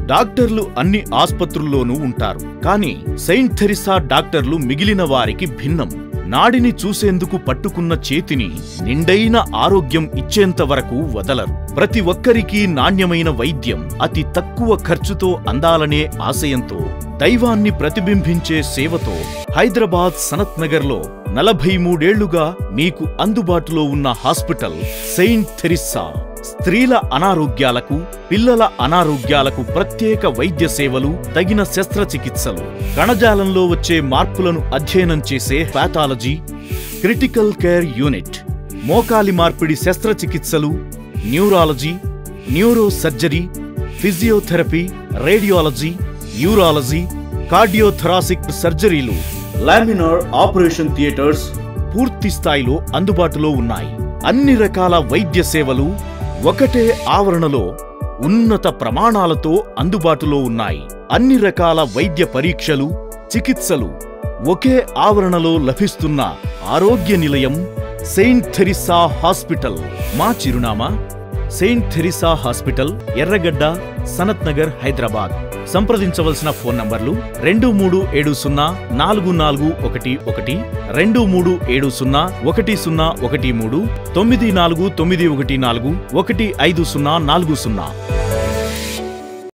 డాక్టర్లు అన్ని ఆస్పత్రుల్లోనూ ఉంటారు కానీ సెయింట్ థెరిసా డాక్టర్లు మిగిలిన వారికి భిన్నం నాడిని చూసేందుకు పట్టుకున్న చేతిని నిండైన ఆరోగ్యం ఇచ్చేంత వరకు వదలరు ప్రతి ఒక్కరికి నాణ్యమైన వైద్యం అతి తక్కువ ఖర్చుతో అందాలనే ఆశయంతో దైవాన్ని ప్రతిబింబించే సేవతో హైదరాబాద్ సనత్ నగర్లో నలభై మూడేళ్లుగా మీకు అందుబాటులో ఉన్న హాస్పిటల్ సెయింట్ థెరిస్సా స్త్రీల అనారోగ్యాలకు పిల్లల అనారోగ్యాలకు ప్రత్యేక వైద్య సేవలు తగిన శస్త్రచికిత్సలు కణజాలంలో వచ్చే మార్పులను అధ్యయనం చేసే పాథాలజీ క్రిటికల్ కేర్ యూనిట్ మోకాలి మార్పిడి శస్త్రచికిత్సలు neurology neuro surgery physiotherapy radiology urology cardiothoracic సర్జరీలు లామినార్ ఆపరేషన్ థియేటర్స్ పూర్తి స్థాయిలో అందుబాటులో ఉన్నాయి అన్ని రకాల వైద్య సేవలు ఒకటే ఆవరణలో ఉన్నత ప్రమాణాలతో అందుబాటులో ఉన్నాయి అన్ని రకాల వైద్య పరీక్షలు చికిత్సలు ఒకే ఆవరణలో లభిస్తున్న ఆరోగ్య నిలయం సెయింట్ థెరిసా హాస్పిటల్ మా చిరునామా సెయింట్ థెరిసా హాస్పిటల్ ఎర్రగడ్డ సనత్ నగర్ హైదరాబాద్ సంప్రదించవలసిన ఫోన్ నంబర్లు రెండు మూడు ఏడు సున్నా నాలుగు నాలుగు ఒకటి ఒకటి రెండు మూడు ఏడు సున్నా ఒకటి సున్నా ఒకటి మూడు తొమ్మిది నాలుగు తొమ్మిది ఒకటి నాలుగు ఒకటి ఐదు సున్నా నాలుగు సున్నా